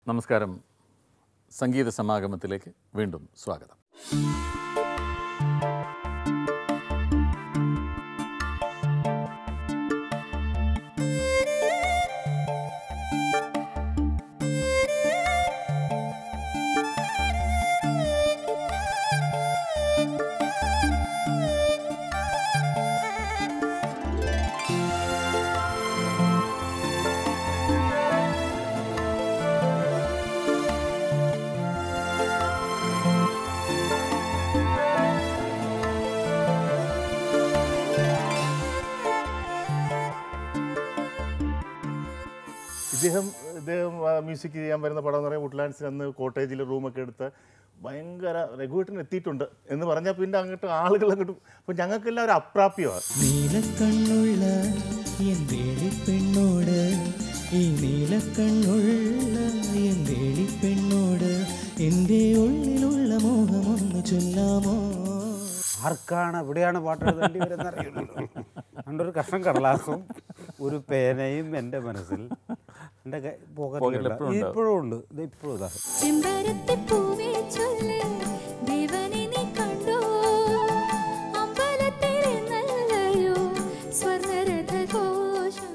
നമസ്കാരം സംഗീത സമാഗമത്തിലേക്ക് വീണ്ടും സ്വാഗതം ഇദ്ദേഹം ഇദ്ദേഹം മ്യൂസിക് ചെയ്യാൻ വരുന്ന പടം എന്ന് പറയുമ്പോൾ വുഡ്ലാൻഡ്സിൽ അന്ന് കോട്ടേജിൽ റൂമൊക്കെ എടുത്ത് ഭയങ്കര രഘുവേട്ടൻ എത്തിയിട്ടുണ്ട് എന്ന് പറഞ്ഞാൽ പിന്നെ അങ്ങോട്ട് ആളുകൾ അങ്ങോട്ട് അപ്പം ഞങ്ങൾക്കെല്ലാം ഒരു അപ്രാപ്യമാണ് നീലക്കണ്ണുള്ള എൻ വേളിപ്പെണ്ണോട് ഈ നീലക്കണ്ണുള്ള എൻ വേളിപ്പെണ്ണോട് എൻ്റെ ഉള്ളിലുള്ള മോഹമൊന്ന് ചൊല്ലാമോ ആർക്കാണ് എവിടെയാണ് പാട്ട് എഴുതേണ്ടി വരുന്നത് അറിയുള്ളൂ അതുകൊണ്ട് ഒരു കഷ്ണം കടലാസും ഒരു പേനയും എൻ്റെ മനസ്സിൽ എൻ്റെ പോക്കറ്റിൽ പോക്കറ്റിലുണ്ട് എപ്പോഴും ഉണ്ടാവും. ഇപ്പോഴും ഉണ്ട് ഇത് ഇപ്പോഴും ഇതാ ചെമ്പരത്തിപ്പൂവേ ചൊല്ല് ദേവനെ നീ കണ്ടോ അമ്പലത്തിലെന്നല്ലയോ സ്വർണ്ണരഥഘോഷം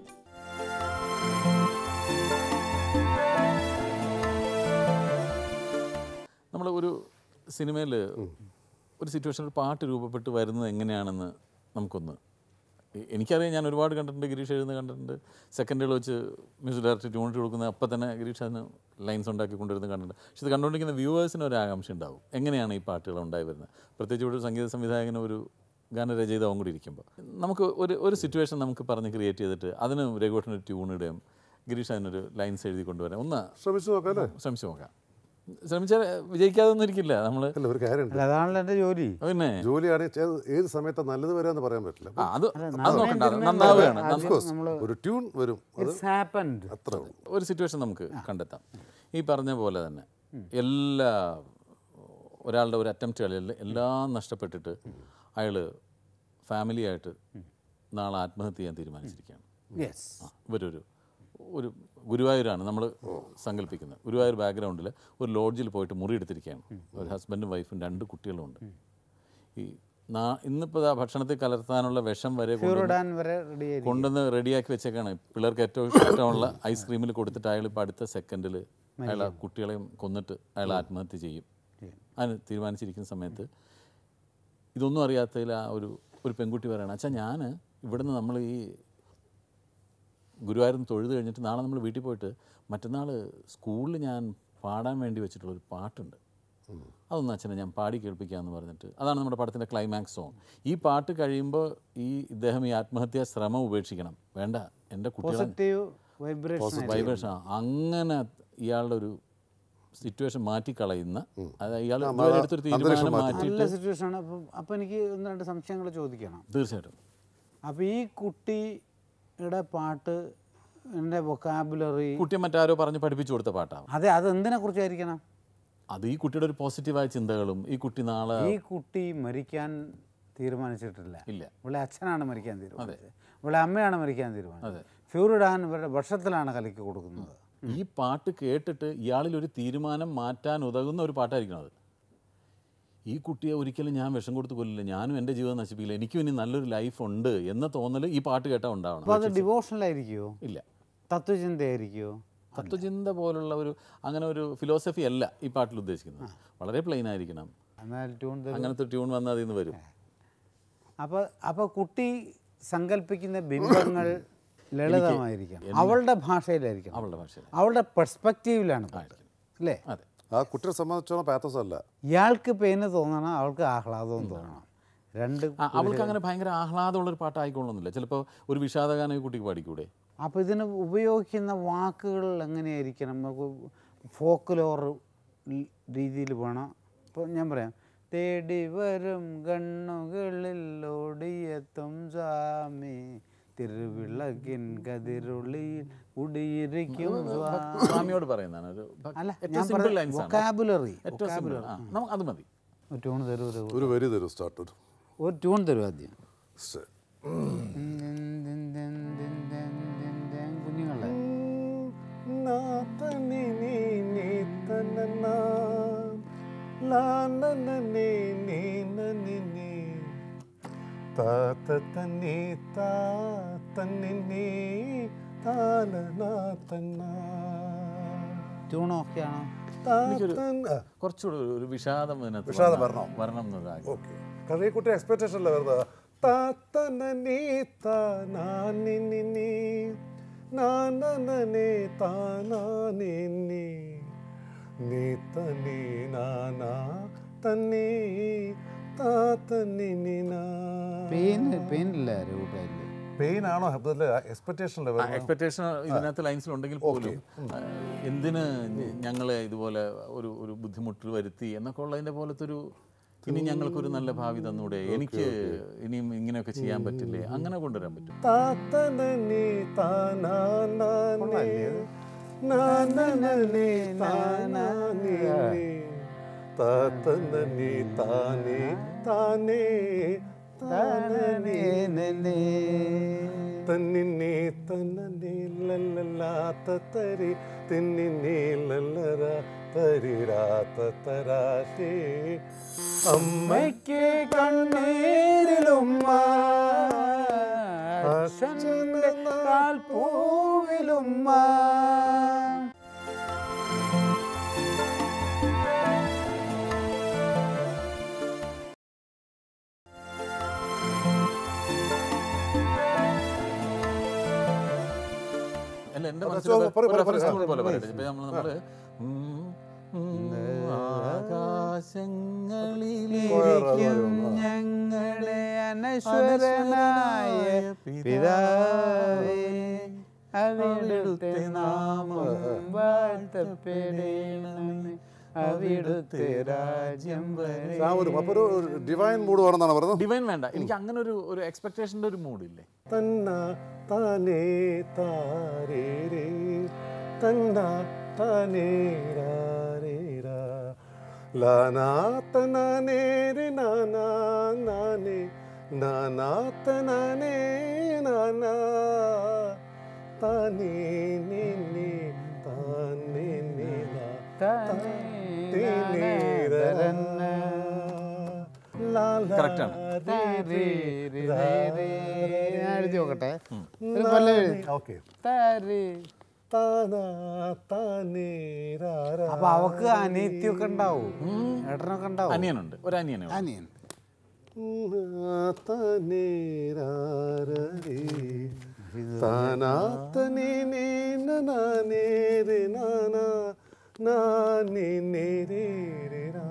നമ്മൾ ഒരു സിനിമയിൽ ഒരു സിറ്റുവേഷൻ ഒരു പാട്ട് രൂപപ്പെട്ട് വരുന്നത് എങ്ങനെയാണെന്ന് നമുക്കൊന്ന് എ- എനിക്കറിയാം ഞാൻ ഒരുപാട് കണ്ടിട്ടുണ്ട് ഗിരീഷ് എഴുതുന്ന കണ്ടിട്ടുണ്ട് സെക്കൻഡുകൾ വെച്ച് മ്യൂസിക് ഡയറക്ടർ ട്യൂണിട്ട് കൊടുക്കുന്ന അപ്പം തന്നെ ഗിരീഷ് അതിന് ലൈൻസ് ഉണ്ടാക്കി കൊണ്ടുവരുന്നത് കണ്ടിട്ടുണ്ട് പക്ഷെ ഇത് കണ്ടുകൊണ്ടിരിക്കുന്ന വ്യൂവേഴ്സിന് ഒരു ആകാംക്ഷ ഉണ്ടാവും എങ്ങനെയാണ് ഈ പാട്ടുകൾ ഉണ്ടായി വരുന്നത് പ്രത്യേകിച്ച് ഇവിടെ ഒരു സംഗീത സംവിധായകനും ഒരു ഗാനരചയിതാവും കൂടി ഇരിക്കുമ്പോൾ നമുക്ക് ഒരു ഒരു സിറ്റുവേഷൻ നമുക്ക് പറഞ്ഞ് ക്രിയേറ്റ് ചെയ്തിട്ട് അതിന് രഘുവേട്ടനൊരു ട്യൂൺ ഇടുകയും ഗിരീഷ് അതിനൊരു ലൈൻസ് എഴുതി കൊണ്ടുവരാം ഒന്ന് ശ്രമിച്ചു നോക്കാം അല്ലേ ശ്രമിച്ചു നോക്കാം ശ്രമിച്ചാൽ വിജയിക്കാതെ ഒന്നും ഇരിക്കില്ല നമ്മൾ അല്ല ഒരു കാര്യമുണ്ട് അല്ല അതാണല്ലോ എൻ്റെ ജോലി പിന്നെ ജോലിയാണ് ഏത് ഏത് സമയത്താണ് നല്ലത് വരാന്ന് പറയാൻ പറ്റില്ല ആ, അത് അല്ല, അത് നന്നായി നോക്കണ്ട അത് വരുന്ന നന്നാവുകയാണ് ആദ്യം നന്ന- course. നമ്മള് ഒരു ട്യൂൺ വരും അത് ഇറ്റ്സ് ഹാപ്പൻഡ് അത്ര ഉള്ളൂ. ഒരു സിറ്റുവേഷൻ നമുക്ക് കണ്ടെത്താം ഈ പറഞ്ഞ പോലെ തന്നെ എല്ലാ ഒരാളുടെ ഒരു അറ്റംപ്റ്റുകളിൽ എല്ലാം നഷ്ടപ്പെട്ടിട്ട് അയാൾ ഫാമിലിയായിട്ട് നാളെ ആത്മഹത്യ ചെയ്യാൻ തീരുമാനിച്ചിരിക്കുകയാണ് യെസ് ആ, ഇവരൊരു ഒരു ഗുരുവായൂരാണ് നമ്മൾ സങ്കല്പിക്കുന്നത് ഗുരുവായൂർ ബാക്ക്ഗ്രൗണ്ടിൽ ഒരു ലോഡ്ജിൽ പോയിട്ട് മുറി എടുത്തിരിക്കുകയാണ് ഒരു ഹസ്ബൻഡും വൈഫും രണ്ട് കുട്ടികളുമുണ്ട് ഈ നാ ഇന്നിപ്പോൾ ആ ഭക്ഷണത്തിൽ കലർത്താനുള്ള വിഷം വരെ കൊണ്ടുവന്ന് ഫ്യൂറിടാൻ വരെ റെഡി ആയിരിക്കും കൊണ്ടുവന്ന് റെഡിയാക്കി വെച്ചേക്കാണ് പിള്ളേർക്ക് ഏറ്റവും ഇഷ്ടമുള്ള ഐസ്ക്രീമിൽ കൊടുത്തിട്ട് അയാൾ ഇപ്പോൾ അടുത്ത സെക്കൻഡിൽ അയാൾ ആ കുട്ടികളെയും കൊന്നിട്ട് അയാൾ ആത്മഹത്യ ചെയ്യും അതിന് തീരുമാനിച്ചിരിക്കുന്ന സമയത്ത് ഇതൊന്നും അറിയാത്തതിൽ ആ ഒരു ഒരു പെൺകുട്ടി പറയണം അച്ഛാ ഞാൻ ഇവിടുന്ന് നമ്മൾ ഈ ഗുരുവായൂരിൽ നിന്ന് തൊഴുത് കഴിഞ്ഞിട്ട് നാളെ നമ്മൾ വീട്ടിൽ പോയിട്ട് മറ്റന്നാൾ സ്കൂളിൽ ഞാൻ പാടാൻ വേണ്ടി വെച്ചിട്ടുള്ള ഒരു പാട്ടുണ്ട് അതൊന്ന് അച്ഛനെ ഞാൻ പാടി കേൾപ്പിക്കാമെന്ന് പറഞ്ഞിട്ട് അതാണ് നമ്മുടെ പടത്തിൻ്റെ ക്ലൈമാക്സ് സോങ് ഈ പാട്ട് കഴിയുമ്പോൾ ഈ ഇദ്ദേഹം ഈ ആത്മഹത്യാ ശ്രമം ഉപേക്ഷിക്കണം വേണ്ട എൻ്റെ കുട്ടികളെ പോസിറ്റീവ് വൈബ്രേഷൻ വൈബ്രേഷൻ അങ്ങനെ ഇയാളുടെ ഒരു സിറ്റുവേഷൻ മാറ്റിക്കളയുന്ന അതായത് ഇയാൾ ഇതുവരെ എടുത്തൊരു തീരുമാനം മാറ്റിയിട്ട് നല്ല സിറ്റുവേഷൻ ആണ് അപ്പം അപ്പം എനിക്ക് ഒന്ന് രണ്ട് സംശയങ്ങൾ ചോദിക്കണം തീർച്ചയായിട്ടും അപ്പോൾ ഈ കുട്ടിയുടെ പാട്ട് എൻ്റെ വൊക്കാബുലറി കുട്ടിയെ മറ്റാരോ പറഞ്ഞ് പഠിപ്പിച്ചു കൊടുത്ത പാട്ടാണ് അതെ അത് എന്തിനെ കുറിച്ചായിരിക്കണം അത് ഈ കുട്ടിയുടെ ഒരു പോസിറ്റീവായ ചിന്തകളും ഈ കുട്ടി നാളെ ഈ കുട്ടി മരിക്കാൻ തീരുമാനിച്ചിട്ടില്ല ഇല്ല ഇവിടെ അച്ഛനാണ് മരിക്കാൻ തീരുമാനിച്ചത് ഇവിടെ അമ്മയാണ് മരിക്കാൻ തീരുമാനിച്ചത് ഫ്യൂറിഡാൻ ഇവരുടെ വർഷത്തിലാണ് കലക്കി കൊടുക്കുന്നത് ഈ പാട്ട് കേട്ടിട്ട് ഇയാളിൽ ഒരു തീരുമാനം മാറ്റാൻ ഉതകുന്ന ഒരു പാട്ടായിരിക്കണം അത് ഈ കുട്ടിയെ ഒരിക്കലും ഞാൻ വിഷം കൊടുത്ത് കൊല്ലില്ല ഞാനും എൻ്റെ ജീവിതം നശിപ്പിക്കില്ല എനിക്കും ഇനി നല്ലൊരു ലൈഫ് ഉണ്ട് എന്ന തോന്നൽ ഈ പാട്ട് കേട്ടാൽ ഉണ്ടാവണം അപ്പോൾ അത് ഡിവോഷണലായിരിക്കുമോ ഇല്ല തത്വചിന്തയായിരിക്കുമോ തത്വചിന്ത പോലുള്ള ഒരു അങ്ങനെ ഒരു ഫിലോസഫി അല്ല ഈ പാട്ടിൽ ഉദ്ദേശിക്കുന്നത് വളരെ പ്ലെയിൻ ആയിരിക്കണം എന്നാൽ ട്യൂൺ അങ്ങനത്തെ ട്യൂൺ വന്നാൽ അതിൽ നിന്ന് വരും അപ്പോൾ അപ്പോൾ കുട്ടി സങ്കല്പിക്കുന്ന ബിംബങ്ങൾ ലളിതമായിരിക്കണം അവളുടെ ഭാഷയിലായിരിക്കണം അവളുടെ ഭാഷയിൽ അവളുടെ പെർസ്പെക്റ്റീവിലാണ് പാട്ട് അല്ലേ അതെ ആ കുട്ടിയെ സംബന്ധിച്ചോളം പാത്തസ് അല്ല ഇയാൾക്ക് പെയിന് തോന്നണം അവൾക്ക് ആഹ്ലാദവും തോന്നണം രണ്ട് ആ, അവൾക്ക് അങ്ങനെ ഭയങ്കര ആഹ്ലാദമുള്ളൊരു പാട്ടായിക്കൊള്ളുന്നില്ല ചിലപ്പോൾ ഒരു വിഷാദഗാനം ഈ കുട്ടിക്ക് പാടിക്കൂടെ അപ്പോൾ ഇതിന് ഉപയോഗിക്കുന്ന വാക്കുകൾ എങ്ങനെയായിരിക്കണം നമുക്ക് ഫോക്ക് രീതിയിൽ വേണം ഇപ്പോൾ ഞാൻ പറയാം തേടി വരും കണ്ണുകളിൽ ഓടിയെത്തും സ്വാമി തിരുവിളകിൻ കതിരുള്ളിയിൽ കുടിയിരിക്കും സ്വാമി സ്വാമിയോട് പറയുന്നതാണ് ഒരു ഭ- അല്ല ഏറ്റവും ഞാൻ സിമ്പിൾ ലൈൻസ് ആണ് വൊക്കാബുലറി ഏറ്റവും സിമ്പിൾ ആ നമുക്ക് അത് മതി ഒരു ട്യൂൺ തരൂ ഒരു ഒരു വരി തരും സ്റ്റാർട്ട് ഒരു ഒരു ട്യൂൺ തരൂ ആദ്യം സ്റ്റേ- കുഞ്ഞുങ്ങളെ നാഥനിനി നന്നേ നീ നന്നി നീ താത്ത തന്നി താ തന്നി നീ താലന തന്ന ട്യൂൺ ഓക്കെയാണോ താത്തൻ ആ കുറച്ചുകൂടെ ഒരു- ഒരു വിഷാദം ഇതിനകത്ത് വിഷാദം വരണം. വരണം. വരണം എന്നൊരാഗ്രഹം ഓക്കെ കാരണം ഈ കുട്ടി എക്സ്പെക്ടേഷൻ അല്ല വെറുതെ താത്തന നീ താനി നീ നാനേ താനീ നീ തനി നാനാ തന്നി താത്തനി പെയിൻ പെയിൻ ഇല്ല രഘുട്ടായില്ലേ പെയിൻ ആണോ എക്സ്പെക്ടേഷൻ ലെവൽ എക്സ്പെക്ടേഷൻ ഇതിനകത്ത് ലൈൻസിലുണ്ടെങ്കിൽ പോലും ആ, എന്തിന് ഞ- ഞങ്ങളെ ഇതുപോലെ ഒരു ഒരു ബുദ്ധിമുട്ട് വരുത്തി എന്നൊക്കെ ഉള്ളതിന്റെ പോലത്തെ ഒരു ഇനി ഞങ്ങൾക്കൊരു നല്ല ഭാവി തന്നൂടെ എനിക്ക് ഇനിയും ഇങ്ങനെയൊക്കെ ചെയ്യാൻ പറ്റില്ലേ അങ്ങനെ കൊണ്ടുവരാൻ പറ്റും താത്തനനി താനാനേ നാനനനി താനാനേ താത്തനനി താനേ താനേ താനനേ തന്നിനി തന്നനി ലല്ലലാത്ത തരി തിന്നിനി ലല്ലര തരിരാത്ത തരാശേ അമ്മയ്ക്ക് കണ്ണീരിലുമ്മ അച്ഛൻ്റെ കാൽ പൂവിലുമ്മ അല്ല എൻ്റെ അതെ, മനസ്സിൽ സോ, ഒരു പറയൂ, പറയൂ, reference പറയൂ. tune പോലെ ആ, പറയട്ടെ ഇപ്പൊ നമ്മൾ നമ്മള് ഉം, ഉം, ആകാശങ്ങളിലിരിക്കും ഞങ്ങളെ അനശ്വരനായ പിതാവേ അവിടുത്തെ നാമം വാഴ്ത്തപ്പെടണമേ അവിടുത്തെ രാജ്യം വരെ ഒരു അപ്പൊ ഒരു ഡിവൈൻ മൂഡ് വേണമെന്നാണ് പറയുന്നത് ഡിവൈൻ വേണ്ട എനിക്ക് അങ്ങനെ ഒരു ഒരു എക്സ്പെക്ടേഷന്റെ ഒരു മൂഡില്ലേ തന്ന താനേ താരേ രേ തന്ന താനേ രാരേ രാ ലാനാ തനാനേ രേ നാനാ നാനേ നാനാ തനാനേ നാനാ താനേ നീ നീ താനേ നീ നാ താനേ തേനേ ദരന്ന. ലാ ലാ Correct ആണ്. താ രേ രേ രേ രേ. ഞാൻ എഴുതി നോക്കട്ടെ ഒരു കൊല്ലം എഴുതി ഓക്കെ താരേ താനാ താനേ രാ രാ. അപ്പൊ അവക്ക് അനിയത്തിയൊക്കെ ഉണ്ടാവും ഏട്ടനൊക്കെ ഉണ്ടാവും അനിയനുണ്ട് ഒരു അനിയനുണ്ട് അനിയൻ നാ താനേ രാ രാ രേ. താനാ തനേ നേ നനാ നേ രേ നാനാ നാ നേ നേ രേ രേ രാ.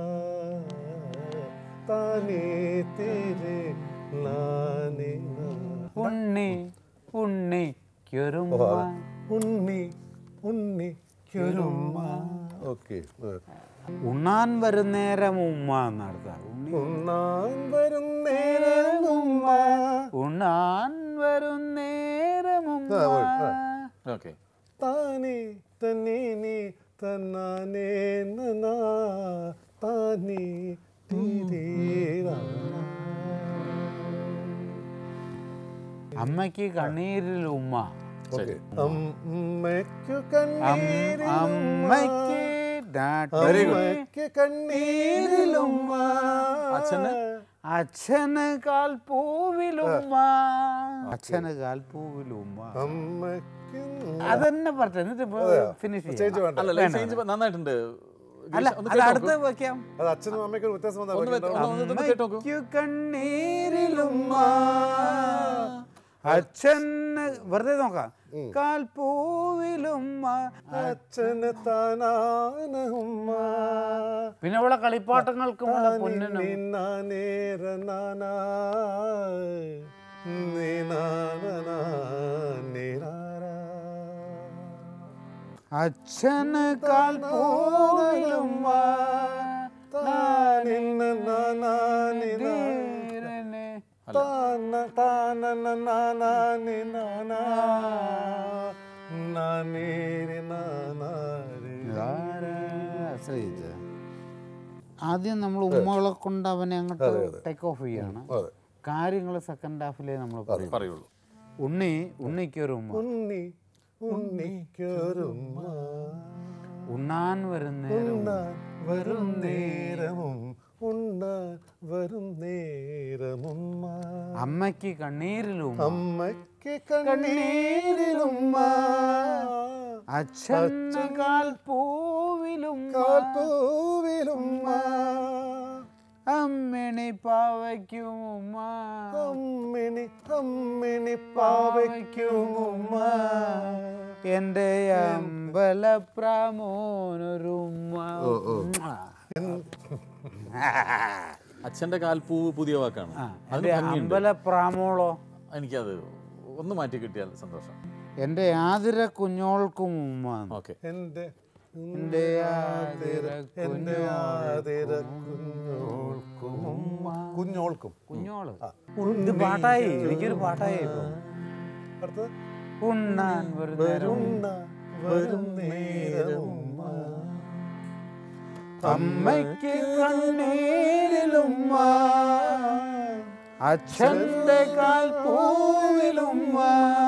താനേ തേരേ ലാ നേ നാ. ഉണ്ണി ഉണ്ണിക്കൊരുമ്മ ഉണ്ണി ഉണ്ണിക്കൊരുമ്മ ഓക്കെ ഉണ്ണാൻ വരുന്നേരം ഉമ്മ എന്നടുത്ത ഉണ്ണി ഉണ്ണാൻ വരും നേരം ഉമ്മ ഉണ്ണാൻ വരുന്നേരം ഉമ്മ ആ, പോയി, ആ. ഓക്കെ താനേ തന്നേ നീ തന്നാനേ നനാ താനേ തീരേരാ. അമ്മയ്ക്ക് കണ്ണീരിൽ ഉമ്മ ഓക്കെ അമ്മയ്ക്കു അം- കണ്ണീരിൽ അമ്മയ്ക്ക് ഡാ- അമ്മയ്ക്ക് കണ്ണീരിലുമ്മ അച്ഛന് അച്ഛന് കാൽ പൂവിലുമ്മ അച്ഛന് കാൽ പൂവിലുമ്മ അമ്മയ്ക്ക് അതന്നെ പറഞ്ഞ എന്നിട്ട് ഫിനിഷ് ചേഞ്ച് വേണ്ട അല്ല ചേഞ്ച് നന്നായിട്ടുണ്ട് അല്ല ഗിരീഷ്, ഒന്ന് അത് കേട്ടോ അടുത്ത് വെക്കാം അത് അച്ഛനും അമ്മയ്ക്കും ഒരു വ്യത്യാസം വന്നാൽ ഒന്ന് ബാക്കി ഒന്ന് ഒന്ന് ഒന്ന് കേട്ടോ നോക്കൂ. അമ്മയ്ക്കു കണ്ണീരിലുമ്മ അച്ഛന് വെറുതെ നോക്കാം കാൽ പൂവിലുമ്മ അച്ഛന് താനാന ഉമ്മ പിന്നെ അവളെ കളിപ്പാട്ടങ്ങൾക്കും ഉള്ള പൊന്നിനും നിന്നാനേര നാനാ നീനാനാ നീനാരാ. അച്ഛന് കാൽ പൂവിലുമ്മ താനിന്ന നാനാ നിനാ. ധീരനെ. താന താന നാനാ നിനാനാ. നാനേരെ നാനാരെ. ഇതാരാ ആശ്രയിച്ച ആദ്യം നമ്മൾ ഉമ്മകളെ കൊണ്ട് അവനെ അങ്ങോട്ട് ടേക്ക് ഓഫ് ചെയ്യാണ് അതെ കാര്യങ്ങൾ സെക്കൻഡ് ഹാഫിലേ നമ്മൾ പറയും പറയുള്ളൂ ഉണ്ണി ഉണ്ണിക്കൊരു ഉമ്മ ഉണ്ണി ഉണ്ണിക്കൊരുമ്മ ഉണ്ണാൻ വരുന്നേരം ഉണ്ണാൻ വരും നേരമും ഉണ്ണാൻ വരും നേരമുമ്മ അമ്മയ്ക്ക് കണ്ണീരിലും അമ്മയ്ക്ക് കണ്ണീരിലുമ്മ അച്ഛന് കാൽ പൂവിലും കാൽപ്പൂവിലുമ്മ അമ്മിണി പാവയ്ക്കും ഉമ്മ അമ്മിണി അമ്മിണി പാവയ്ക്കുമുമ്മ എൻ്റെ അമ്പലപ്രാമോനൊരുമ്മ അച്ഛൻ്റെ കാൽപ്പൂവ് പുതിയ വാക്കാണ് അതിന് എൻ്റെ ഭംഗിയുണ്ട് അമ്പലപ്രാമോളോ എനിക്കത് ഒന്ന് മാറ്റി കിട്ടിയാൽ സന്തോഷം എൻ്റെ ആതിര കുഞ്ഞോൾക്കും ഉമ്മ ഓക്കെ എൻ്റെ എൻ്റെ ആതിര എൻ്റെ ആതിര കുഞ്ഞോൾക്കും കുഞ്ഞോൾക്കും കുഞ്ഞോള് ഇത് പാട്ടായി എനിക്കൊരു പാട്ടായി ഇപ്പൊ അടുത്തത് ഉണ്ണാൻ വരുന്നേരം വരുന്ന വരും നേരമുമ്മ അമ്മയ്ക്ക് കണ്ണീരിലുമ്മ അച്ഛൻ്റെ കാൽ പൂവിലുമ്മ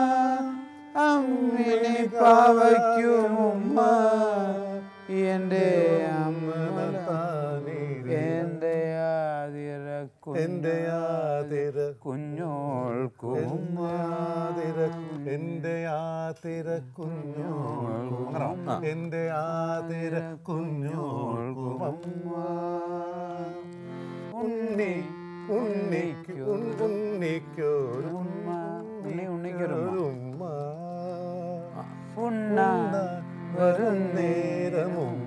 അമ്മിണി പാവയ്ക്കുമുമ്മ എൻ്റെ അമ്മ എൻ്റെ ആതിര എൻ്റെ ആതിര കുഞ്ഞോൾക്കുമ്മ ആതിര എൻ്റെ ആതിര കുഞ്ഞോൾക്കും അങ്ങനെ എൻ്റെ ആതിര കുഞ്ഞോൾക്കും അമ്മ ഉണ്ണി ഉണ്ണിക്ക് ഉൺ- ഉണ്ണിക്കൊരു ഉമ്മ ഉണ്ണി ഉണ്ണിക്കൊരുമ്മ ഉമ്മ ഉണ്ണാൻ വരും നേരമുമ്മ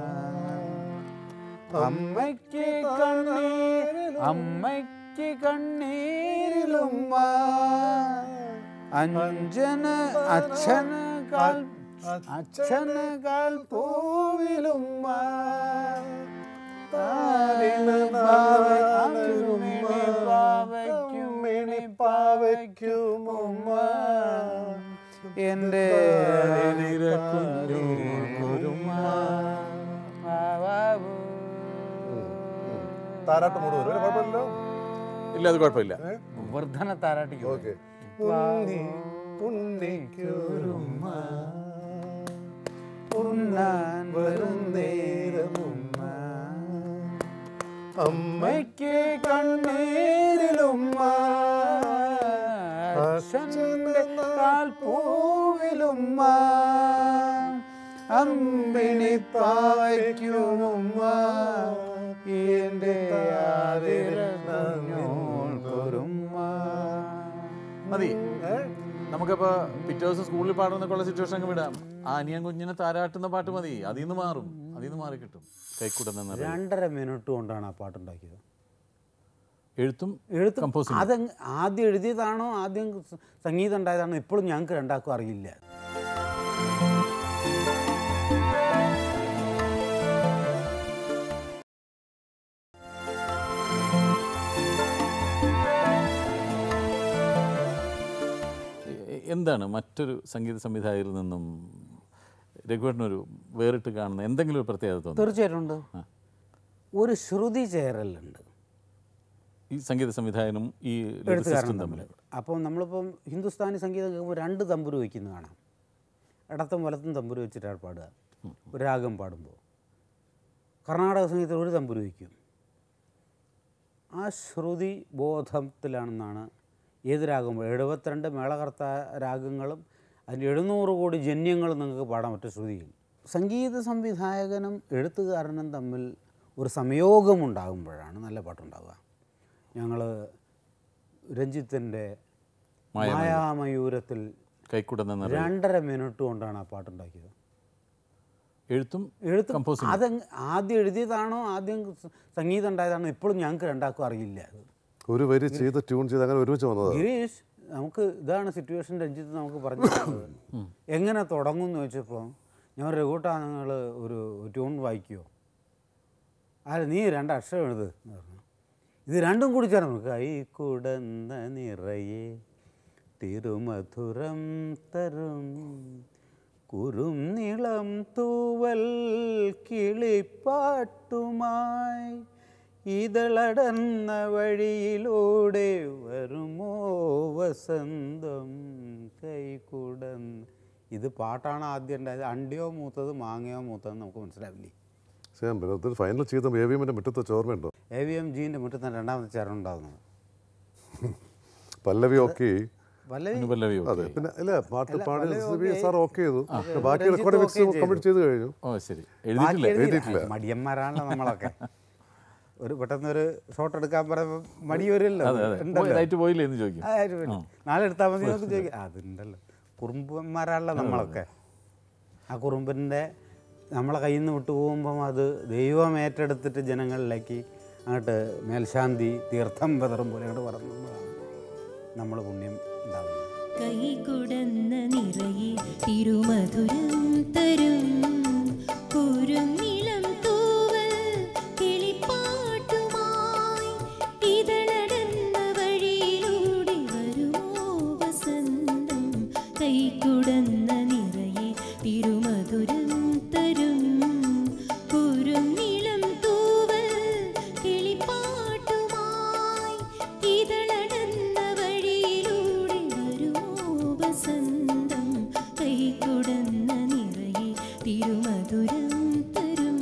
അമ്മയ്ക്ക് കണ്ണീർ അമ്മയ്ക്ക് കണ്ണീരിലുമ്മ അഞ്ജന് അച്ഛന് കാൽ അച്ഛന് കാൽ പൂവിലുമ്മ താരിന് പാവയ്ക്കുമിണി പാവയ്ക്കുമിണി പാവയ്ക്കുമുമ്മ എൻ്റെ താരാട്ട് മൂട് വരും കുഴപ്പമില്ലല്ലോ ഇല്ല അത് കുഴപ്പമില്ല വർധന താരാട്ടിക്കും ഓക്കെ ഉണ്ണി ഉണ്ണിക്കൊരുമ്മ ഉണ്ണാൻ വരും നേരമുമ്മ അമ്മ അമ്മയ്ക്ക് കണ്ണീരിലുമ്മ അച്ഛൻ്റെ കാൽ പൂവിലുമ്മ അമ്പിണി പാവയ്ക്കുമുമ്മ എൻ്റെ ആതിരഞ്ഞോൾക്കൊരുമ്മ മതി നമുക്കപ്പോൾ പിറ്റേ ദിവസം സ്കൂളിൽ പാടുന്നൊക്കെയുള്ള സിറ്റുവേഷൻ അങ്ങ് വിടാം ആ അനിയൻ കുഞ്ഞിനെ താരാട്ടുന്ന പാട്ട് മതി അതിൽ നിന്ന് മാറും അതിൽ നിന്ന് മാറി കിട്ടും കൈക്കൂടുന്ന രണ്ടര മിനിറ്റ് കൊണ്ടാണ് ആ പാട്ടുണ്ടാക്കിയത് എഴുത്തും എഴുത്ത് കമ്പോസിംഗ് അത് ആദ്യം എഴുതിയതാണോ ആദ്യം സ- സംഗീതം ഉണ്ടായതാണോ ഇപ്പോഴും ഞങ്ങൾക്ക് രണ്ടാൾക്കും അറിയില്ല എ- എന്താണ് മറ്റൊരു സംഗീത സംവിധായകരിൽ നിന്നും രഘുവേട്ടനൊരു വേറിട്ട് കാണുന്ന എന്തെങ്കിലും ഒരു പ്രത്യേകത തോന്നുന്നു തീർച്ചയായിട്ടും ഉണ്ട് ഒരു ശ്രുതി ചേരലുണ്ട് ഈ സംഗീത സംവിധായകനും ഈ എഴുത്തുകാരനും ലിറിസിസ്റ്റും തമ്മിൽ തമ്മിൽ അപ്പം നമ്മളിപ്പം ഹിന്ദുസ്ഥാനി സംഗീതം കേൾക്കുമ്പോൾ രണ്ട് തമ്പുരു വയ്ക്കുന്നത് കാണാം ഇടത്തും വലത്തും തമ്പുരു വെച്ചിട്ടാണ് പാടുക ഒരു രാഗം പാടുമ്പോൾ കർണാടക സംഗീതത്തിൽ ഒരു തമ്പുരു വയ്ക്കും ആ ശ്രുതി ബോധത്തിലാണെന്നാണ് ഏത് രാഗം എഴുപത്തിരണ്ട് മേളകർത്ത രാഗങ്ങളും അതിൻ്റെ എഴുന്നൂറ് കോടി ജന്യങ്ങളും നിങ്ങൾക്ക് പാടാൻ പറ്റും ശ്രുതിയിൽ സംഗീത സംവിധായകനും എഴുത്തുകാരനും തമ്മിൽ ഒരു സംയോഗമുണ്ടാകുമ്പോഴാണ് നല്ല പാട്ടുണ്ടാവുക ഞങ്ങൾ രഞ്ജിത്തിൻ്റെ മായാമയൂരത്തിൽ കൈക്കൂടുന്ന നിറ രണ്ടര മിനിറ്റ് കൊണ്ടാണ് ആ പാട്ടുണ്ടാക്കിയത് എഴുത്തും എഴുത്ത് കമ്പോസിംഗ് അത് ആദ്യം എഴുതിയതാണോ ആദ്യം സ- സംഗീതം ഉണ്ടായതാണോ ഇപ്പോഴും ഞങ്ങൾക്ക് രണ്ടാൾക്കും അറിയില്ല അത് ഒരു വരി ചെയ്ത് ട്യൂൺ ചെയ്ത് അങ്ങനെ ഒരുമിച്ച് വന്നത് ഗിരീഷ് നമുക്ക് ഇതാണ് സിറ്റുവേഷൻ രഞ്ജിത്ത് നമുക്ക് പറഞ്ഞു തന്നത്. എങ്ങനെ തുടങ്ങും എന്ന് ചോദിച്ചപ്പോൾ ഞാൻ രഘുട്ടാ നിങ്ങൾ ഒരു ട്യൂൺ വായിക്കുമോ അല്ല നീ രണ്ട് അക്ഷരം എഴുത് എന്ന് പറഞ്ഞു ഇത് രണ്ടും കൂടി ചേർന്ന് കൈ കുടന്ന നിറയെ തിരുമധുരം തരും കുറും നിളം തൂവൽ കിളിപ്പാട്ടുമായി ഇതളടന്ന വഴിയിലൂടെ വരുമോ വസന്തം കൈകുടന്ന് ഇത് പാട്ടാണ് ആദ്യം ഉണ്ടായത് അണ്ടിയോ മൂത്തത് മാങ്ങയോ മൂത്തത് നമുക്ക് മനസ്സിലാവില്ലേ ചെയ്യാൻ പറ്റും ഫൈനൽ ചെയ്ത എ വി എമ്മിൻ്റെ മുറ്റത്ത് വെച്ച് ഓർമ്മയുണ്ടോ എ വി എം ജീൻ്റെ മുറ്റത്താണ് രണ്ടാമത്തെ ചേരുണ്ടാകുന്നത് പല്ലവി ഓക്കെ വല്ല അനുപല്ലവി അതെ ഓക്കെ പിന്നെ ഇല്ല പാട്ട് അല്ല, പാടി പല്ലവി സിബി okay. സാർ ഓക്കെ ചെയ്തു ബാക്കി രഞ്ജിത്ത് റെക്കോർഡ് മിക്സ് okay ചെയ്തു. കംപ്ലീറ്റ് ചെയ്ത് കഴിഞ്ഞു ഓ ശരി ബാക്കി എഴുതിയിട്ടില്ല എഴുതിയിട്ടില്ല. മടിയന്മാരാണല്ലോ നമ്മളൊക്കെ ഒരു പെട്ടെന്നൊരു ഷോട്ട് എടുക്കാൻ പറയുമ്പോൾ മടി വരില്ലോ അതെ അതെ ഉണ്ടല്ലോ. ഇതായിട്ട് പോയില്ലേ എന്ന് ചോദിക്കും ആ, ആയിട്ട് വരും. നാളെ എടുത്താൽ മതി എന്നൊക്കെ ചോദിക്കും അതുണ്ടല്ലോ കുറുമ്പന്മാരാണല്ലോ നമ്മളൊക്കെ ആ കുറുമ്പിൻ്റെ നമ്മളെ കയ്യിൽ നിന്ന് വിട്ടു പോകുമ്പം അത് ദൈവം ഏറ്റെടുത്തിട്ട് ജനങ്ങളിലേക്ക് അങ്ങോട്ട് മേൽശാന്തി തീർത്ഥം പതറും പോലെ അങ്ങോട്ട് പറഞ്ഞു നമ്മൾ പുണ്യം ഉണ്ടാവുന്നത് കൈകുടന്ന നിറയെ തിരുമധുരം തരും കുരുന്നിളം തൂവൽ കിളിപ്പാട്ടുമായി ഇതളടന്ന വഴിയിലൂടെ വരുമോ വസന്തം കൈകുടന്ന നിറയെ തിരുമധുരം തരും കുരുന്നിളം തൂവൽ കിളിപ്പാട്ടുമായി ഇതളടന്ന വഴിയിലൂടെ വരുമോ വസന്തം കൈകുടന്ന നിറയെ തിരുമധുരം തരും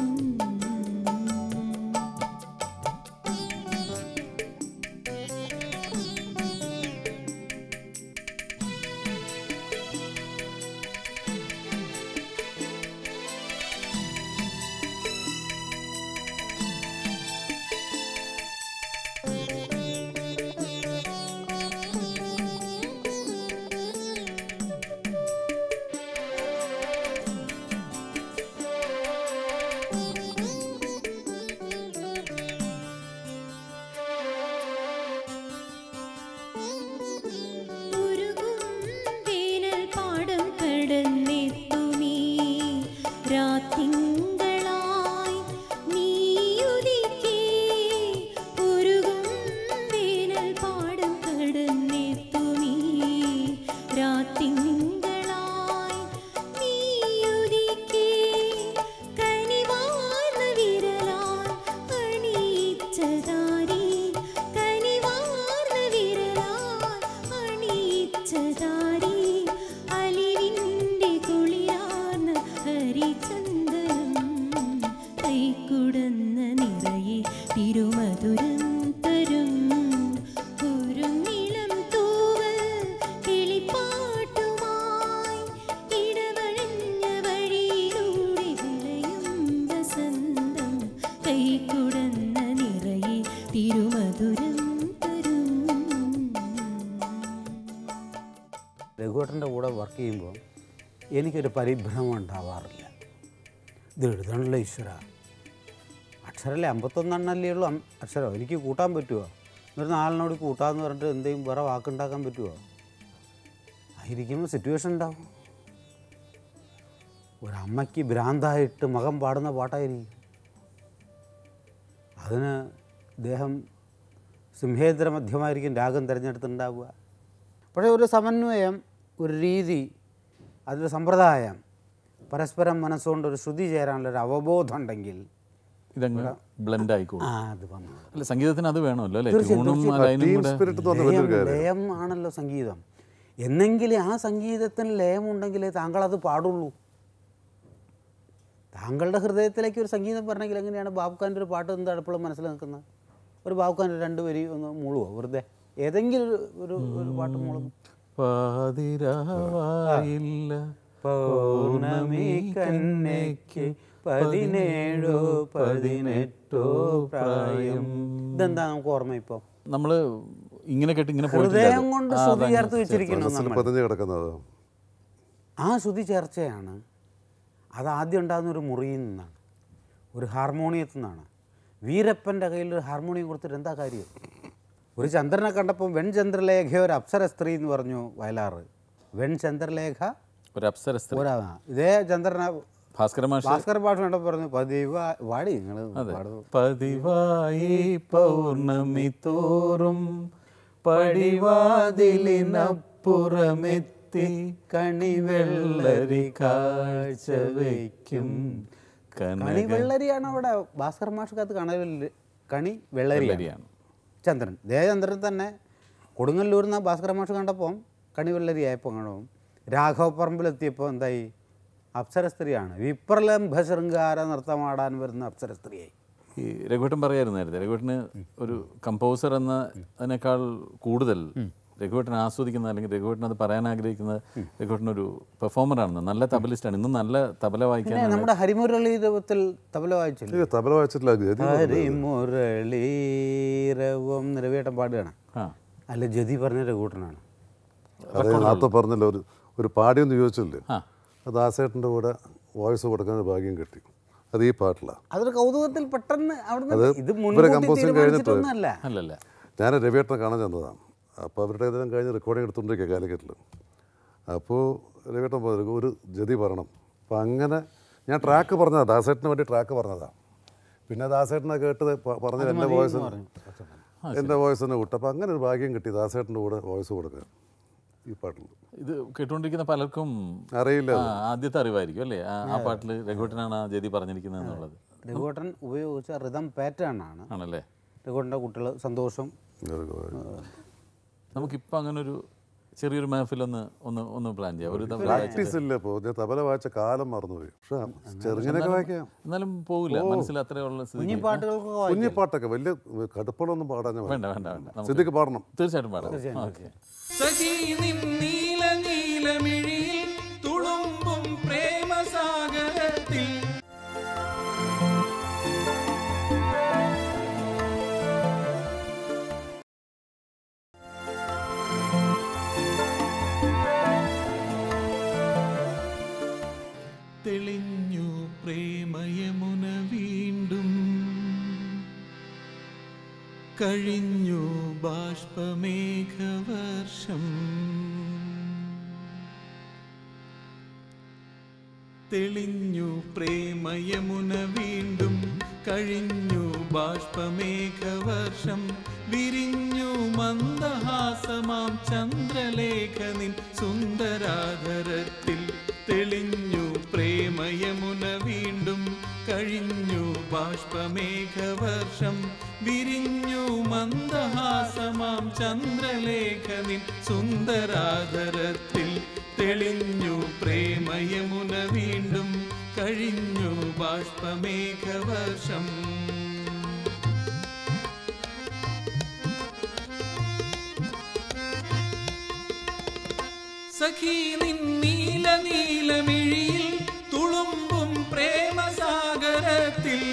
ഉരുകും വേനൽ പാടം കടന്നെത്തുമീ രാത്തിങ്കളായി നീയുദിക്കേ ഉരുകും വേനൽ പാടം കടന്നെത്തുമീ രാത്തിങ്കളായി നീയുദിക്കേ കനിവാർന്ന വിരലാൽ അണിയിച്ചതാരി കനിവാർന്ന വിരലാൽ അണിയിച്ചതാരി അലിവിൻ്റെ കുളിരാർന്ന ഹരിചന്ദനം കൈക്കുടന്ന നിറയെ തിരുമധുരം തരും കുരുന്നിളം തൂവൽ കിളിപ്പാട്ടുമായി ഇടവഴിഞ്ഞ വഴിയിലൂടെ വിളയും വസന്തം കൈക്കുടന്ന നിറയെ തിരുമധുരം തരും രഘുവേട്ടൻ്റെ കൂടെ വർക്ക് ചെയ്യുമ്പോൾ എനിക്കൊരു പരിഭ്രമം ഉണ്ടാവാറില്ല ഇത് എഴുതണല്ലോ ഈശ്വര അക്ഷരമല്ലേ അമ്പത്തൊന്നെണ്ണല്ലേ ഉള്ളൂ അം- അക്ഷരം എനിക്ക് കൂട്ടാൻ പറ്റുമോ ഒരു നാലിനോട് കൂട്ടാന്ന് പറഞ്ഞിട്ട് എന്തെങ്കിലും വേറെ വാക്കുണ്ടാക്കാൻ പറ്റുമോ ആയിരിക്കുമ്പോൾ സിറ്റുവേഷൻ ഉണ്ടാവും ഒരമ്മയ്ക്ക് ഭ്രാന്തായിട്ട് മകൻ പാടുന്ന പാട്ടായിരിക്കും അതിന് ഇദ്ദേഹം സിംഹേന്ദ്ര മധ്യമായിരിക്കും രാഗം തിരഞ്ഞെടുത്തുണ്ടാവുക പക്ഷേ ഒരു സമന്വയം ഒരു രീതി അതൊരു സമ്പ്രദായം പരസ്പരം മനസ്സുകൊണ്ട് ഒരു ശ്രുതി ചേരാനുള്ള ഒരു അവബോധം ഉണ്ടെങ്കിൽ ഇതങ്ങ് ബ്ലെൻഡ് ആയിക്കോളും ആ അത് വന്നു അല്ല സംഗീതത്തിന് അത് വേണമല്ലോ അല്ലേ തീർച്ചയായും, ട്യൂണും ആ ലൈനും ടീം കൂടെ സ്പിരിറ്റ് എന്ന് പറഞ്ഞ വലിയൊരു ലയം കാര്യം ലയം ആണല്ലോ സംഗീതം എന്നെങ്കിലും ആ സംഗീതത്തിന് ലയമുണ്ടെങ്കിലേ താങ്കൾ അത് പാടുള്ളൂ താങ്കളുടെ ഹൃദയത്തിലേക്ക് ഒരു സംഗീതം പറഞ്ഞെങ്കിൽ എങ്ങനെയാണ് ബാബുഖാൻ്റെ ഒരു പാട്ട് എന്താണ് എപ്പോഴും മനസ്സിൽ നിൽക്കുന്നത് ഒരു ബാബുഖാൻ്റെ രണ്ട് വരി ഒന്ന് മൂളുവോ വെറുതെ ഏതെങ്കിലും ഒരു ഒരു ഒരു പാട്ട് മൂളും പാതിരാവായില്ല പൗർണമി കന്നയ്ക്ക് പതിനേഴോ പതിനെട്ടോ പ്രായം ഇതെന്താ നമുക്ക് ഓർമ്മ ഇപ്പോൾ നമ്മൾ ഇങ്ങനെ കേട്ട് ഇങ്ങനെ ഹൃദയം പോയിട്ടില്ല കൊണ്ട് ആ, ശ്രുതി അതങ്ങ് ചേർത്ത് വെച്ചിരിക്കുന്നു മനസ്സിൽ നമ്മൾ പതിഞ്ഞ് കിടക്കുന്നത് ആ ശ്രുതി ചേർച്ചയാണ് അത് ആദ്യം ഉണ്ടാകുന്ന ഒരു മുറിയിൽ നിന്നാണ് ഒരു ഹാർമോണിയത്തിൽ നിന്നാണ് വീരപ്പൻ്റെ കയ്യിൽ ഒരു ഹാർമോണിയം കൊടുത്തിട്ട് എന്താ കാര്യം ഒരു ചന്ദ്രനെ കണ്ടപ്പോൾ വെൺചന്ദ്രലേഖ ഒരു അപ്സര സ്ത്രീ എന്ന് പറഞ്ഞു വയലാറ് വെൺചന്ദ്രലേഖ ഒരു അപ്സര സ്ത്രീ ഒരാ ഇതേ ചന്ദ്രനെ ഭാസ്കര മാഷ് ഭാസ്കർ ഭാഷ കണ്ടപ്പോൾ പറഞ്ഞു പതിവാ വാടി നിങ്ങൾ പാടുന്നു പതിവായി പൗർണമി തോറും പടിവാതിലിനപ്പുറമെത്തി കണിവെള്ളരി കാഴ്ച വയ്ക്കും കണി കനക വെള്ളരിയാണ് അവിടെ ഭാസ്കർ മാഷക്കകത്ത് കണവെള്ളരി കണി വെള്ളരിയാണ് വെള്ളരിയാണ്. ചന്ദ്രൻ ദേ ചന്ദ്രൻ തന്നെ കൊടുങ്ങല്ലൂരിൽ നിന്ന് ഭാസ്കര മാഷ് കണ്ടപ്പോൾ കണി വെള്ളരി ആയപ്പോൾ കാണും രാഘവ പറമ്പിലെത്തിയപ്പോൾ എന്തായി അപ്സര സ്ത്രീയാണ് വിപ്രലംഭ ശൃംഗാര നൃത്തമാടാൻ വരുന്ന അപ്സര സ്ത്രീയായി ഈ രഘുവേട്ടൻ പറയായിരുന്നു നേരത്തെ രഘുവേട്ടന് ഒരു കമ്പോസർ എന്ന അതിനേക്കാൾ കൂടുതൽ രഘുവേട്ടൻ ആസ്വദിക്കുന്ന അല്ലെങ്കിൽ രഘുവേട്ടൻ അത് പറയാൻ ആഗ്രഹിക്കുന്നത് രഘുവേട്ടൻ ഒരു പെർഫോമറാണെന്ന് നല്ല തബലിസ്റ്റാണ് ഇന്നും നല്ല തബല പിന്നെ വായിക്കാൻ നമ്മുടെ ഹരിമുരളി രൂപത്തിൽ തബല വായിച്ചില്ല ഈ തബല വായിച്ചിട്ടില്ല ഗതി ഹരിമുരളീരവം നിരവേട്ടം പാടുകയാണ് ആ അല്ല ജതി പറഞ്ഞ രഘുട്ടനാണ് അതെ നേരത്തെ പറഞ്ഞല്ലോ ഒരു ഒരു പാടിയൊന്ന് ചോദിച്ചില്ലേ ആ. അത് ദാസേട്ടൻ്റെ കൂടെ വോയിസ് കൊടുക്കാൻ ഒരു ഭാഗ്യം കിട്ടി അത് ഈ പാട്ടിലാണ് അതൊരു കൗതുകത്തിൽ പെട്ടെന്ന് അവിടുന്ന് അത് ഇത് ഇവരെ മുൻകൂട്ടി composing കഴിഞ്ഞിട്ട് തീരുമാനിച്ചിട്ടൊന്നുമല്ല അല്ലല്ല ഞാൻ രവിയേട്ടനെ കാണാൻ ചെന്നതാണ് അപ്പോൾ അവരുടെ ഇതെല്ലാം കഴിഞ്ഞ് റെക്കോർഡിങ് എടുത്തുകൊണ്ടിരിക്കുക കാലിക്കറ്റിൽ അപ്പോൾ രവിയേട്ടൻ പറഞ്ഞു ഒരു ജതി പറയണം അപ്പോൾ അങ്ങനെ ഞാൻ ട്രാക്ക് പറഞ്ഞതാണ് ദാസേട്ടന് വേണ്ടി ട്രാക്ക് പറഞ്ഞതാണ് പിന്നെ ദാസേട്ടനെ കേട്ടത് പ- പറഞ്ഞത് എൻ്റെ വോയിസ് എൻ്റെ വോയിസ് തന്നെ വിട്ടു അപ്പോൾ അങ്ങനെ ഒരു ഭാഗ്യം കിട്ടി ദാസേട്ടൻ്റെ കൂടെ വോയിസ് കൊടുക്കാൻ ഈ പാട്ടിൽ ഇത് കേട്ടുകൊണ്ടിരിക്കുന്ന പലർക്കും അറിയില്ല ആ, ആദ്യത്തെ അറിവായിരിക്കും അല്ലേ ആ- ആ പാട്ടിൽ രഘുവേട്ടനാണ് ആ ജതി പറഞ്ഞിരിക്കുന്നത് എന്നുള്ളത് രഘുട്ടൻ ഉപയോഗിച്ച റിതം പാറ്റേൺ ആണ് ആണല്ലേ രഘുട്ടൻ്റെ കുട്ടികൾ സന്തോഷം നമുക്കിപ്പോൾ അങ്ങനെ ഒരു ചെറിയൊരു മഹഫിലൊന്ന് ഒന്ന് ഒന്ന് പ്ലാൻ ചെയ്യാം ഒരു തവണ പ്രാക്ടീസ് ഇല്ല ഇപ്പോൾ ഞാൻ തബല വായിച്ച കാലം മറന്നുപോയി പക്ഷേ ചെറുങ്ങനെയൊക്കെ വായിക്കാം എന്നാലും പോകില്ല മനസ്സിൽ അത്രയുള്ള സ്ഥിതി കുഞ്ഞി പാട്ടുകൾക്കൊക്കെ വായിക്കും കുഞ്ഞിപ്പാട്ടൊക്കെ വലിയ കടുപ്പളൊന്നും പാടാൻ ഞാൻ വേണ്ട വേണ്ട വേണ്ട നമുക്ക് സിദ്ദിഖ് പാടണം തീർച്ചയായിട്ടും പാടാം ഓക്കെ സഖി നിൻ നീല നീലമിഴിയിൽ തുളുമ്പും പ്രേമസാഗരത്തിൽ തെളിഞ്ഞു പ്രേമയമുന വീണ്ടും കഴിഞ്ഞു ബാഷ്പമേഘവർഷം തെളിഞ്ഞു പ്രേമയമുന വീണ്ടും കഴിഞ്ഞു ബാഷ്പമേഘവർഷം വിരിഞ്ഞു മന്ദഹാസമാം ചന്ദ്രലേഖ നിൻ സുന്ദരാധരത്തിൽ തെളിഞ്ഞു പ്രേമയമുന വീണ്ടും കഴിഞ്ഞു ബാഷ്പമേഘവർഷം വിരിഞ്ഞു മന്ദഹാസമാം ചന്ദ്രലേഖ നിൻ സുന്ദരാധരത്തിൽ തെളിഞ്ഞു പ്രേമയമുന വീണ്ടും കഴിഞ്ഞു ബാഷ്പമേഘവർഷം സഖി നിൻ നീല നീലമിഴിയിൽ തുളുമ്പും പ്രേമസാഗരത്തിൽ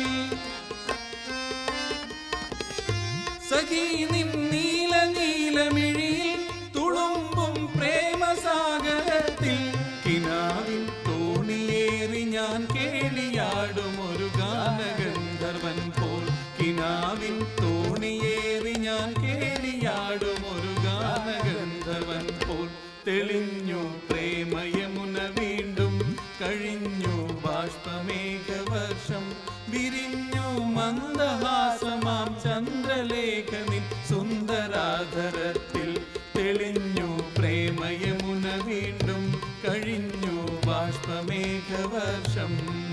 സഖി നിൻ നീല നീലമിഴിയിൽ തുളുമ്പും പ്രേമസാഗരത്തിൽ കിനാവിൻ തോണിയേറി ഞാൻ കേളിയാടും ഒരു ഗാനഗന്ധർവൻ പോൽ കിനാവിൻ തോണിയേറി ഞാൻ കേളിയാടും ഒരു ഗാനഗന്ധർവൻ പോൽ തെളിഞ്ഞു പ്രേമയമുന വീണ്ടും കഴിഞ്ഞു ബാഷ്പമേഘവർഷം വിരിഞ്ഞു മന്ദഹാസമാം ചന്ദ്രലേഖ നിൻ സുന്ദരാധരത്തിൽ തെളിഞ്ഞു പ്രേമയമുന വീണ്ടും കഴിഞ്ഞു ബാഷ്പമേഘവർഷം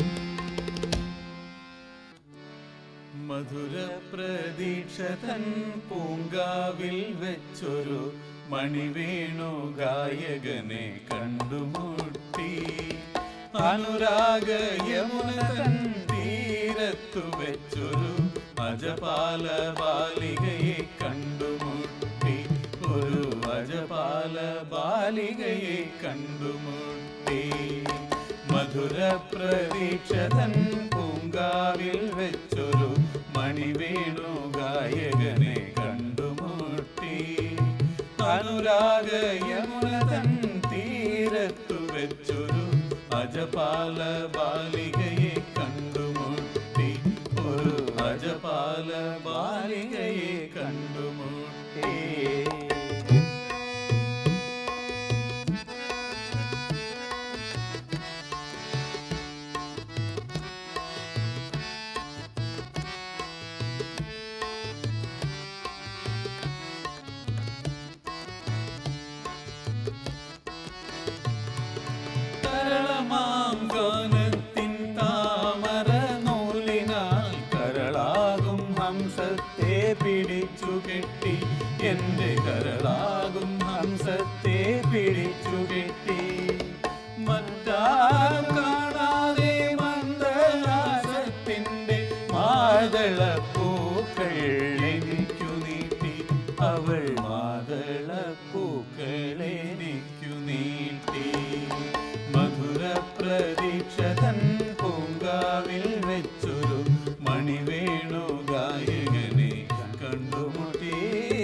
മധുര പ്രതീക്ഷതൻ പൂങ്കാവിൽ വെച്ചൊരു മണിവേണു ഗായകനെ കണ്ടുമുട്ടി അനുരാഗ യമുന തൻ തീരത്തു വെച്ചൊരു അജപാല ബാലികയെ കണ്ടുമുട്ടി ഒരു അജപാല ബാലികയെ കണ്ടുമുട്ടി മധുര പ്രതീക്ഷതൻ പൂങ്കാവിൽ വെച്ചൊരു മണിവേണു ഗായകനെ കണ്ടുമുട്ടി അനുരാഗ യമുന തൻ തീരത്തു വെച്ചൊരു അജപാല ബാലികയെ കണ്ടുമുട്ടി ഒരു അജപാല ബാലികയെ കണ്ടുമുട്ടി തരളമാം ഗാനത്തിൻ മാതളപ്പൂക്കൾ എനിക്കു നീട്ടി അവൾ മാതളപ്പൂക്കൾ എനിക്കു നീട്ടി മധുര പ്രതീക്ഷ തൻ പൂങ്കാവിൽ വെച്ചൊരു മണിവേണു ഗായകനെ കണ്ടുമുട്ടി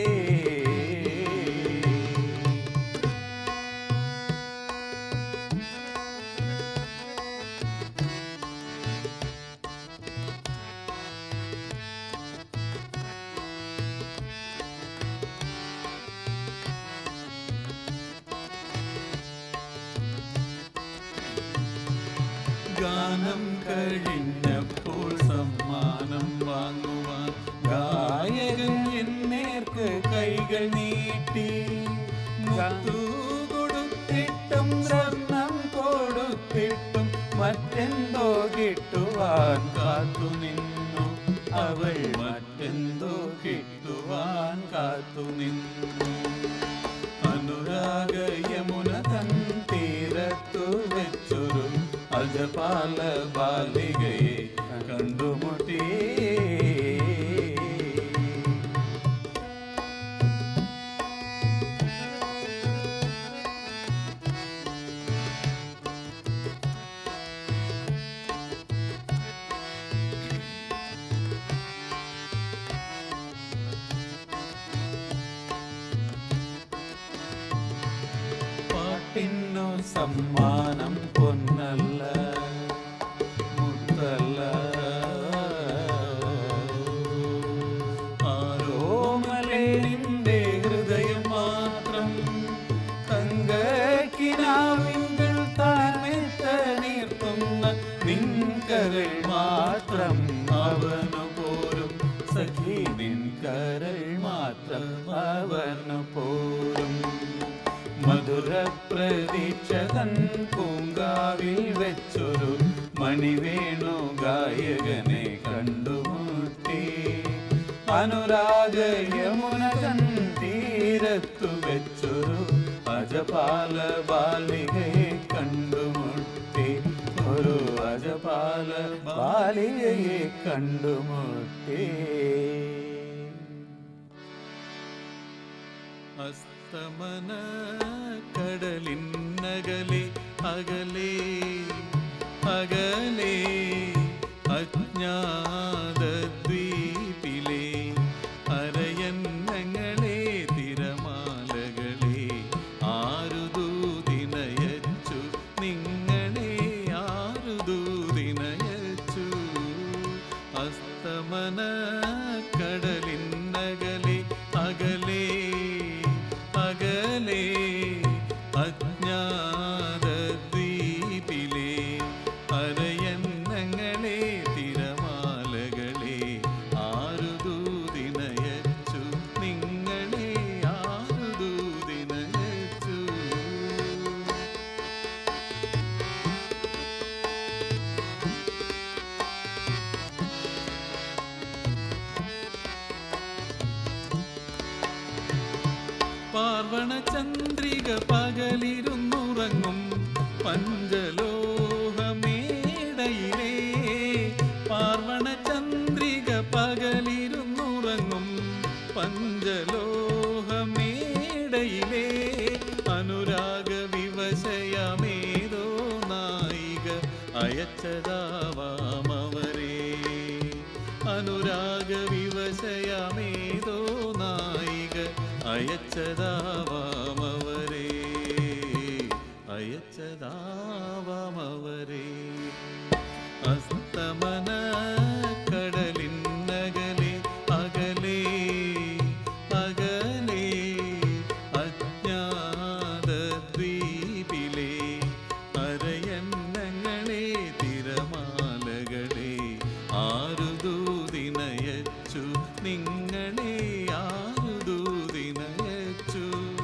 ഗാനം കഴിഞ്ഞപ്പോൾ സമ്മാനം വാങ്ങുവാൻ ഗായകൻ എന്നേർക്ക് കൈകൾ നീട്ടി മുത്തു കൊടുത്തിട്ടും സ്വർണം കൊടുത്തിട്ടും മറ്റെന്തോ കിട്ടുവാൻ കാത്തു നിന്നു അവൾ മറ്റെന്തോ കിട്ടുവാൻ കാത്തു നിന്നു അനുരാഗ യമുന തൻ തീരത്തു വെച്ചൊരു അജപാല ബാലികയെ കണ്ടുമുട്ടി പാട്ടിനു സമ്മാനം പൊന്നല്ല മുത്തല്ല ആരോമലേന്റെ ഹൃദയം മാത്രം തങ്കക്കിനാവിങ്കൾ താഴ്മെത്ത നീർത്തുന്ന നിൻകരൾ മാത്രം അവനു പോരും സഖി നിൻകരൾ മാത്രം അവനു പോരും മധുര പ്രതീക്ഷ തൻ പൂങ്കാവിൽ വെച്ചൊരു മണിവേണു ഗായകനെ കണ്ടുമുട്ടി അനുരാഗ യമുന തൻ തീരത്തു വെച്ചൊരു അജപാല ബാലികയെ കണ്ടുമുട്ടി ഒരു അജപാല ബാലികയെ കണ്ടുമുട്ടി അസ്തമന കടലിന്നകലെ അകലെ അകലെ അജ്ഞാത ദ്വീപിലെ അരയന്നങ്ങളെ തിരമാലകളെ ആരുദൂതിനയച്ചു നിങ്ങളെ ആരുദൂതിനയച്ചു അസ്തമന കടലിന്നകലെ അകലെ അകലെ അജ്ഞാത ദ്വീപിലെ അരയന്നങ്ങളെ തിരമാലകളെ ആരുദൂതിനയച്ചു നിങ്ങളെ ആരുദൂതിനയച്ചു പാർവണ ചന്ദ്രിക പകലിരുന്നുറങ്ങും പഞ്ചലോഹമേടയിലേ പാർവണ ചന്ദ്രിക പകലിരുന്നുറങ്ങും പഞ്ചലോഹമേടയിലേ അനുരാഗ വിവശയമേതോ നായിക അയച്ചതാവാമവരേ അനുരാഗ വിവശയമേതോ നായിക അയച്ചതാവാമവരേ അയച്ചതാവാമവരേ അസ്തമന കടലിന്നകലെ അകലെ അകലെ അജ്ഞാത ദ്വീപിലെ അരയന്നങ്ങളെ തിരമാലകളെ ആരുദൂതിനയച്ചു നിങ്ങളെ ആരുദൂതിനയച്ചു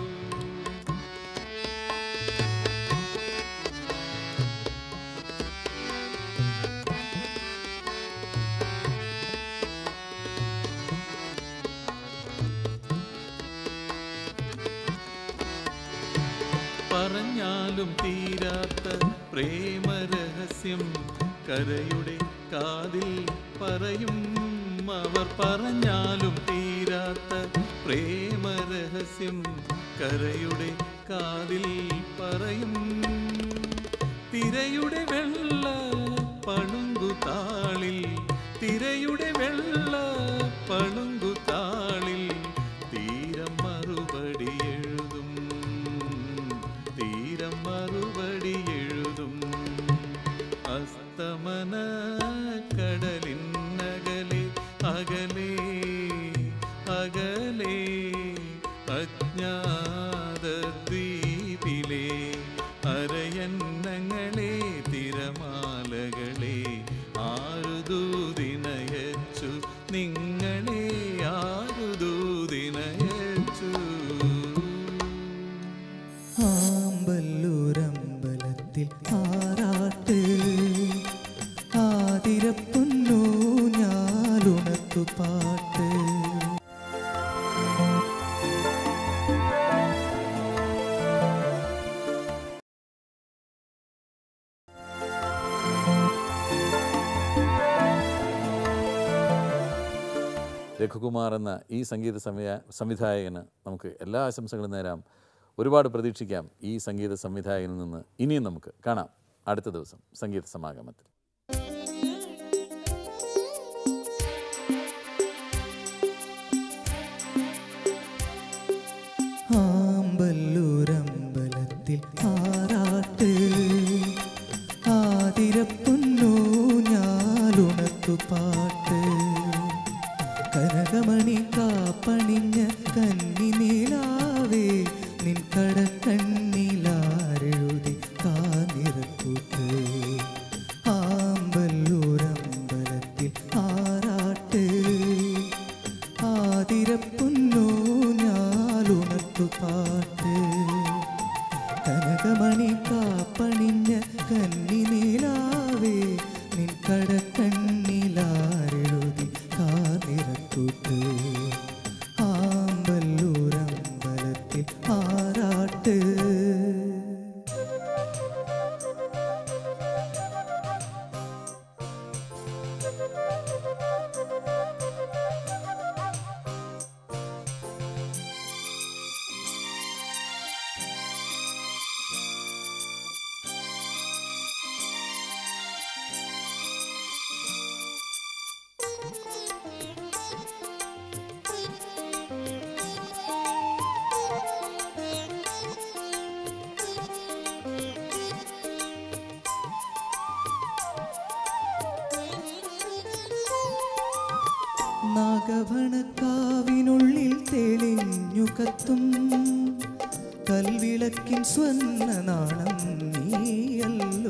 പറഞ്ഞാലും തീരാത്ത പ്രേമരഹസ്യം കരയുടെ കാതിൽ പറയും എന്നും അവർ പറഞ്ഞാലും തീരാത്ത പ്രേമരഹസ്യം കരയുടെ കാതിൽ പറയും തിരയുടെ വെള്ള പളുങ്കുതാളിൽ തിരയുടെ വെള്ള പളുങ്കുതാളിൽ തീരം മറുപടി എഴുതും തീരം മറുപടി എഴുതും അസ്തമന കടലിനകലെ അകലെ അകലെ അജ്ഞാത ദ്വീപിലെ അരയന്നങ്ങളെ തിരമാലകളെ ആരുദൂതിനയച്ചു നിങ്ങളെ ആരുദൂതിനയച്ചു ആമ്പല്ലൂരമ്പലത്തിൽ ആറാട്ട് ആതിരപ്പൊന്നു ഞാലുണത്തു പാട്ട് രഘുകുമാർ എന്ന ഈ സംഗീത സമയ സംവിധായകന് നമുക്ക് എല്ലാ ആശംസകളും നേരാം ഒരുപാട് പ്രതീക്ഷിക്കാം ഈ സംഗീത സംവിധായകനിൽ നിന്ന് ഇനിയും നമുക്ക് കാണാം അടുത്ത ദിവസം സംഗീത സമാഗമത്തിൽ ആമ്പല്ലൂരമ്പലത്തിൽ ആറാട്ട് ആതിരപ്പൊന്നു ഞാലുണത്തു പാട്ട് കനകമണി കാപ്പണിഞ്ഞ കന്നി നീലാവേ നിൻ കടക്കണ്ണിലാരെഴുതി കാനിറക്കൂട്ട് ആമ്പല്ലൂരമ്പലത്തിൽ ആറാട്ട് ആതിരപ്പൊന്നു ഞാലുണത്തു പാട്ട് കനകമണി കാപ്പണിഞ്ഞ കന്നി നീലാവേ നിൻ കടക്കണ്ണിലാരെഴുതി കാനിറക്കൂട്ട് ആമ്പല്ലൂരമ്പലത്തിൽ ആറാട്ട് നാഗഭണക്കാവിനുള്ളിൽ തെളിഞ്ഞു കത്തും കൽവിളക്കിൻ സ്വർണ്ണ നാണം നീയല്ലോ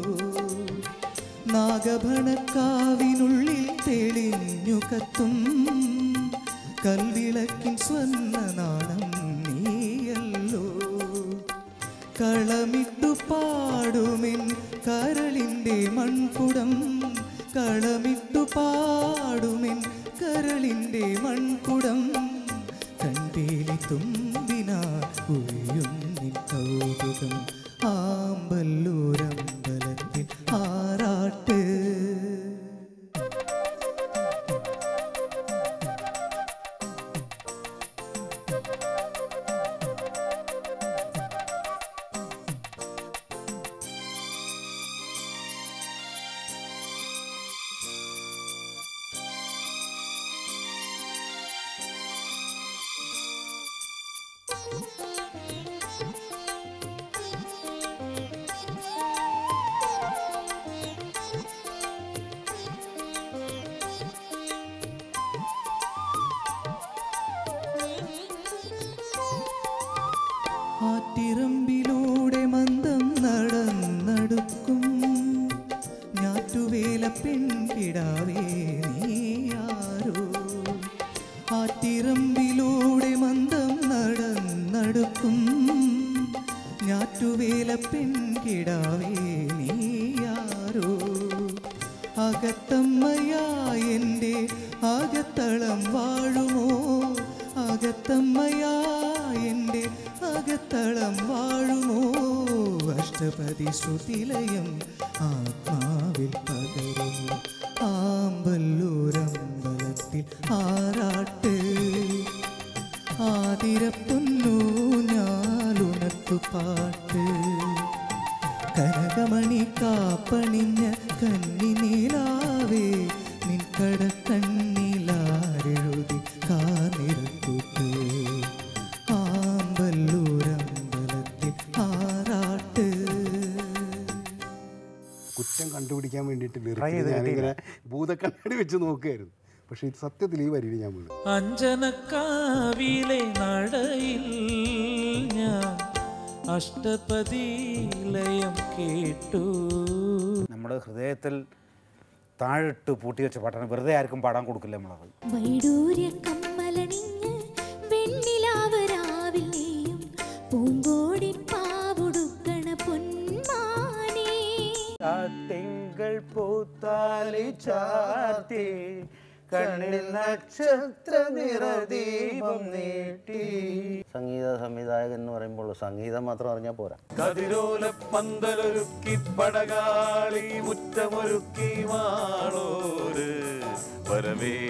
നാഗഭണക്കാവിനുള്ളിൽ തെളിഞ്ഞു കത്തും കൽവിളക്കിൻ സ്വർണ്ണ നാണം നീയല്ലോ കളമിട്ടു പാടുമിൻ കരളിൻ്റെ മൺകുടം കളമിട്ടു പാടുമിൻ കരളിൻ്റെ മൺകുടം കണ്ടേലി തുമ്പിനാ ഒഴിയും നിൻ കൗതുകം ആമ്പല്ലൂരമ്പലത്തിൽ ആറാട്ട് ആറ്റിറമ്പിലൂടെ മന്ദം നടന്നടുക്കും ഞാറ്റുവേല പെൺകിടാവേ നീയാരോ ആറ്റിറമ്പിലൂടെ മന്ദം നടന്നടുക്കും ഞാറ്റുവേല പെൺകിടാവേ നീയാരോ അകത്തമ്മയായെൻ്റെ അകത്തളം വാഴുമോ അകത്തമ്മയായെൻ്റെ അകത്തളം വാഴുമോ അഷ്ടപതി ശ്രുതിലയം ആത്മാവിൽ പകരുമോ ആമ്പല്ലൂരമ്പലത്തിൽ അമ്പലത്തിൽ ആറാട്ട് ആതിരപ്പൊന്നു ഞാലുണത്തു പാട്ട് കനകമണി കാപ്പണിഞ്ഞ കന്നി നീലാവേ നിൻ കടക്കണ്ണിലാരെഴുതി കാനിരക്കൂട്ട് ആമ്പല്ലൂരമ്പലത്തിൽ ആറാട്ട് കുറ്റം കണ്ടുപിടിക്കാൻ വേണ്ടിയിട്ട് lyrics ഞാനിങ്ങനെ ഭൂതക്കണ്ണാടി വെച്ച് നോക്കുകയായിരുന്നു പക്ഷേ ഇത് സത്യത്തിൽ ഈ വരിയിൽ ഞാൻ വീണു അഞ്ജനക്കാവിലെ നടയിൽ ഞാൻ അഷ്ടപതി ലയം കേട്ടു നമ്മുടെ ഹൃദയത്തിൽ താഴിട്ട് പൂട്ടി വെച്ച പാട്ടാണ് വെറുതെ ആർക്കും പാടാൻ കൊടുക്കില്ല നമ്മളത് വൈഡൂര്യ കമ്മലണിഞ്ഞ് വെണ്ണിലാവരാവിൽ നീയും പൂങ്കോടി പാവുടുക്കണ പൊന്മാനേ തിങ്കൾ പൂത്താലി ചാർത്തി കണ്ണിൽ നക്ഷത്ര നിറദീപം നീട്ടി സംഗീത സംവിധായകൻ എന്ന് പറയുമ്പോൾ സംഗീതം മാത്രം അറിഞ്ഞാൽ പോരാ കതിരോല പന്തലൊരുക്കി പടകാളി മുറ്റമൊരുക്കി മാളോര് വരമേ